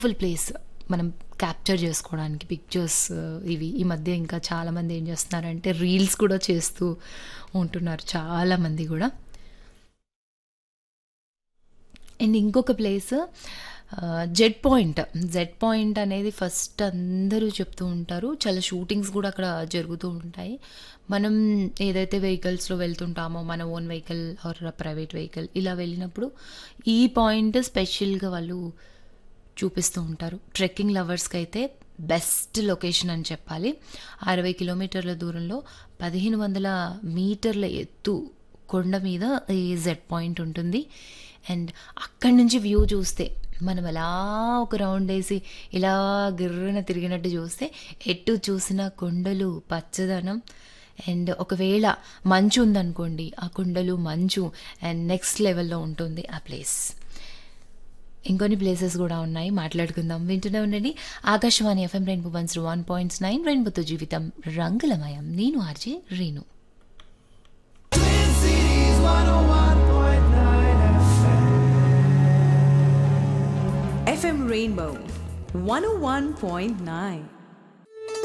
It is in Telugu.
ఫుల్ ప్లేస్ మనం క్యాప్చర్ చేసుకోవడానికి పిక్చర్స్ ఇవి ఈ మధ్య ఇంకా చాలామంది ఏం చేస్తున్నారంటే రీల్స్ కూడా చేస్తూ ఉంటున్నారు చాలామంది కూడా అండ్ ఇంకొక place Z point Z point అనేది ఫస్ట్ అందరూ చెప్తూ ఉంటారు చాలా షూటింగ్స్ కూడా అక్కడ జరుగుతూ ఉంటాయి మనం ఏదైతే వెహికల్స్లో వెళ్తుంటామో మన own vehicle or private vehicle ఇలా వెళ్ళినప్పుడు ఈ పాయింట్ స్పెషల్గా వాళ్ళు చూపిస్తూ ఉంటారు ట్రెక్కింగ్ లవర్స్కి అయితే బెస్ట్ లొకేషన్ అని చెప్పాలి అరవై కిలోమీటర్ల దూరంలో పదిహేను వందల మీటర్ల ఎత్తు కొండ మీద ఈ జెడ్ పాయింట్ ఉంటుంది అండ్ అక్కడి నుంచి వ్యూ చూస్తే మనం అలా ఒక రౌండ్ వేసి ఇలా గిర్రన తిరిగినట్టు చూస్తే ఎటు చూసిన కొండలు పచ్చదనం అండ్ ఒకవేళ మంచు ఉందనుకోండి ఆ కొండలు మంచు అండ్ నెక్స్ట్ లెవెల్లో ఉంటుంది ఆ ప్లేస్ ఇంకొన్ని ప్లేసెస్ కూడా ఉన్నాయి మాట్లాడుకుందాం వింటూనే ఉండండి Akashvani FM rainbow ones one points nine రెయిన్బోతో జీవితం రంగులమయం నేను ఆర్జే రీను FM Rainbow 101.9.